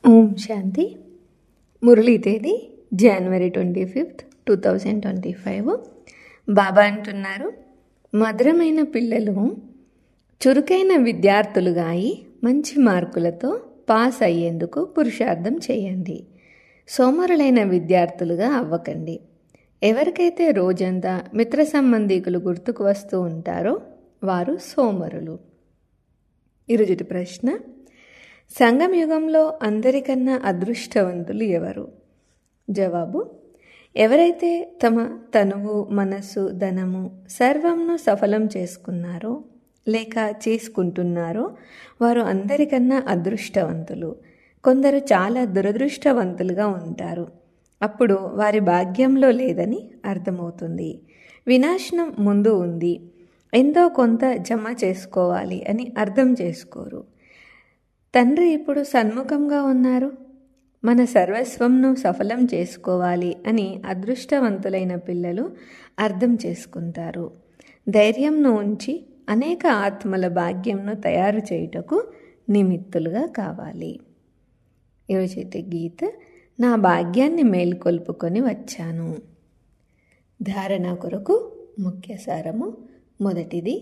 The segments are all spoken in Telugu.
ఓం శాంతి మురళీ తేదీ January twenty fifth two thousand twenty five Baba అంటున్నారు మధురమైన పిల్లలు చురుకైన విద్యార్థులుగా అయి మంచి మార్కులతో పాస్ అయ్యేందుకు పురుషార్థం చేయండి సోమరులైన విద్యార్థులుగా అవ్వకండి ఎవరికైతే రోజంతా మిత్ర సంబంధీకులు గుర్తుకు వస్తూ ఉంటారో వారు సోమరులు ఈరోజుటి ప్రశ్న సంగం యుగంలో అందరికన్నా అదృష్టవంతులు ఎవరు జవాబు ఎవరైతే తమ తనువు మనస్సు ధనము సర్వంను సఫలం చేసుకున్నారో లేక చేసుకుంటున్నారో వారు అందరికన్నా అదృష్టవంతులు కొందరు చాలా దురదృష్టవంతులుగా ఉంటారు అప్పుడు వారి భాగ్యంలో లేదని అర్థమవుతుంది వినాశనం ముందు ఉంది ఎంతో కొంత జమ చేసుకోవాలి అని అర్థం చేసుకోరు తండ్రి ఇప్పుడు సన్ముఖంగా ఉన్నారు మన సర్వస్వంను సఫలం చేసుకోవాలి అని అదృష్టవంతులైన పిల్లలు అర్థం చేసుకుంటారు ధైర్యంను ఉంచి అనేక ఆత్మల భాగ్యంను తయారు చేయుటకు నిమిత్తులుగా కావాలి ఈరోజైతే గీత నా భాగ్యాన్ని మేల్కొల్పుకొని వచ్చాను ధారణ కొరకు ముఖ్య సారము మొదటిది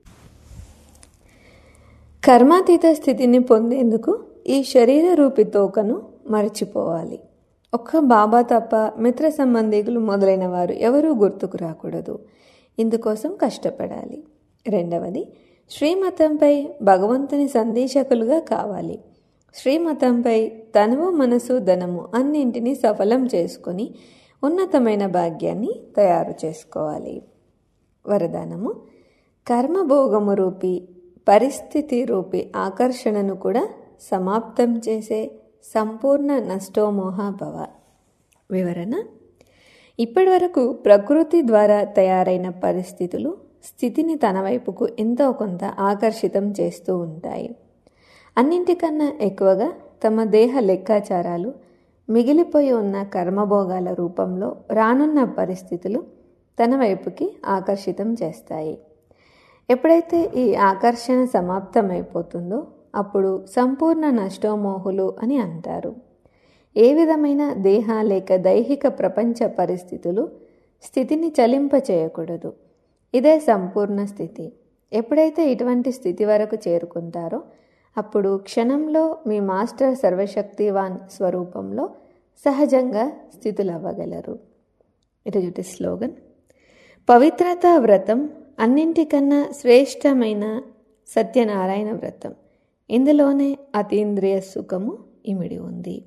కర్మాతీత స్థితిని పొందేందుకు ఈ శరీర రూపి తోకను మర్చిపోవాలి ఒక్క బాబా తప్ప మిత్ర సంబంధికులు మొదలైన వారు ఎవరూ గుర్తుకు రాకూడదు ఇందుకోసం కష్టపడాలి రెండవది శ్రీమతంపై భగవంతుని సందేశకులుగా కావాలి శ్రీమతంపై తనువు మనసు ధనము అన్నింటినీ సఫలం చేసుకొని ఉన్నతమైన భాగ్యాన్ని తయారు చేసుకోవాలి వరదానము కర్మభోగము రూపి పరిస్థితి రూపి ఆకర్షణను కూడా సమాప్తం చేసే సంపూర్ణ నష్టోమోహ భవ వివరణ ఇప్పటి వరకు ప్రకృతి ద్వారా తయారైన పరిస్థితులు స్థితిని తన వైపుకు ఎంతో కొంత ఆకర్షితం చేస్తూ ఉంటాయి అన్నింటికన్నా ఎక్కువగా తమ దేహ లెక్కాచారాలు మిగిలిపోయి ఉన్న కర్మభోగాల రూపంలో రానున్న పరిస్థితులు తన వైపుకి ఆకర్షితం చేస్తాయి ఎప్పుడైతే ఈ ఆకర్షణ సమాప్తమైపోతుందో అప్పుడు సంపూర్ణ నష్టోమోహులు అని అంటారు ఏ విధమైన దేహ లేక దైహిక ప్రపంచ పరిస్థితులు స్థితిని చలింప చేయకూడదు ఇదే సంపూర్ణ స్థితి ఎప్పుడైతే ఇటువంటి స్థితి వరకు చేరుకుంటారో అప్పుడు క్షణంలో మీ మాస్టర్ సర్వశక్తివాన్ స్వరూపంలో సహజంగా స్థితులవ్వగలరు ఈరోజుటి స్లోగన్ పవిత్రత వ్రతం అన్నింటికన్నా శ్రేష్టమైన సత్యనారాయణ వ్రతం ఇందులోనే అతీంద్రియ సుఖము ఇమిడి ఉంది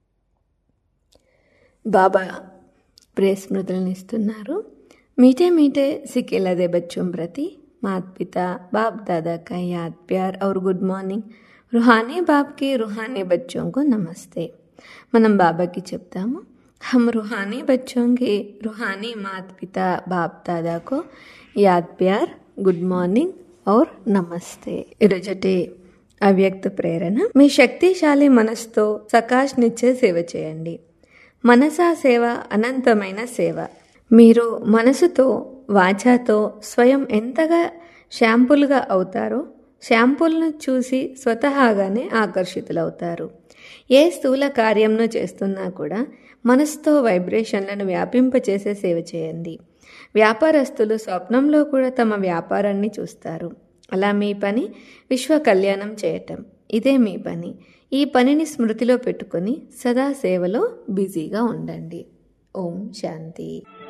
బాబా ప్రేస్ స్మృతులను ఇస్తున్నారు मीठे मीठे सिके लदे बच्चों प्रति माता पिता बाप दादा का याद प्यार और गुड మార్నింగ్ रूहानी बाप के रूहानी बच्चों को नमस्ते మనం బాబాకి చెప్తాము हम रूहानी बच्चों के रूहानी माता पिता बाप दादा को याद प्यार గుడ్ మార్నింగ్ और నమస్తే ఈరోజటి అవ్యక్త ప్రేరణ మీ శక్తిశాలి మనసుతో సకాష్నిచ్చే సేవ చేయండి మనసా సేవ అనంతమైన సేవ మీరు మనసుతో వాచాతో స్వయం ఎంతగా షాంపుల్గా అవుతారో షాంపుల్ను చూసి స్వతహాగానే ఆకర్షితులవుతారు ఏ స్థూల కార్యంను చేస్తున్నా కూడా మనసుతో వైబ్రేషన్లను వ్యాపింపచేసే సేవ చేయండి వ్యాపారస్తులు స్వప్నంలో కూడా తమ వ్యాపారాన్ని చూస్తారు అలా మీ పని విశ్వ కళ్యాణం చేయటం ఇదే మీ పని ఈ పనిని స్మృతిలో పెట్టుకొని సదా సేవలో బిజీగా ఉండండి ఓం శాంతి